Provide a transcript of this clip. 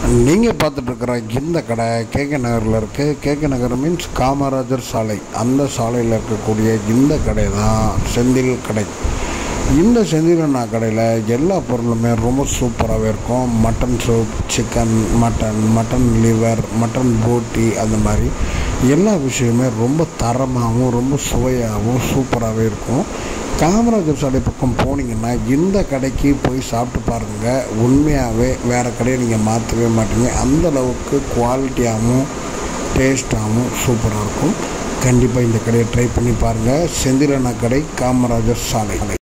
நீங்கள் பார்த்துட்ருக்குற இந்த கடை கேகே நகரில் இருக்குது கேகே நகர் மீன்ஸ் காமராஜர் சாலை அந்த சாலையில் இருக்கக்கூடிய இந்த கடை தான் செந்தில் கடை இந்த செந்தில் அண்ணா கடையில் எல்லா பொருளுமே ரொம்ப சூப்பராகவே இருக்கும் mutton soup chicken mutton mutton liver mutton போட்டி அந்த மாதிரி எல்லா விஷயமே ரொம்ப தரமாகவும் ரொம்ப சுவையாகவும் சூப்பராகவே இருக்கும் காமராஜர் சாலை பக்கம் போனீங்கன்னா இந்த கடைக்கு போய் சாப்பிட்டு பாருங்கள் உண்மையாகவே வேறு கடையை நீங்கள் மாற்றவே மாட்டீங்க அந்த அளவுக்கு குவாலிட்டியாகவும் டேஸ்ட்டாகவும் சூப்பராக இருக்கும் கண்டிப்பாக இந்த கடையை ட்ரை பண்ணி பாருங்கள் செந்திலண்ணா கடை காமராஜர் சாலை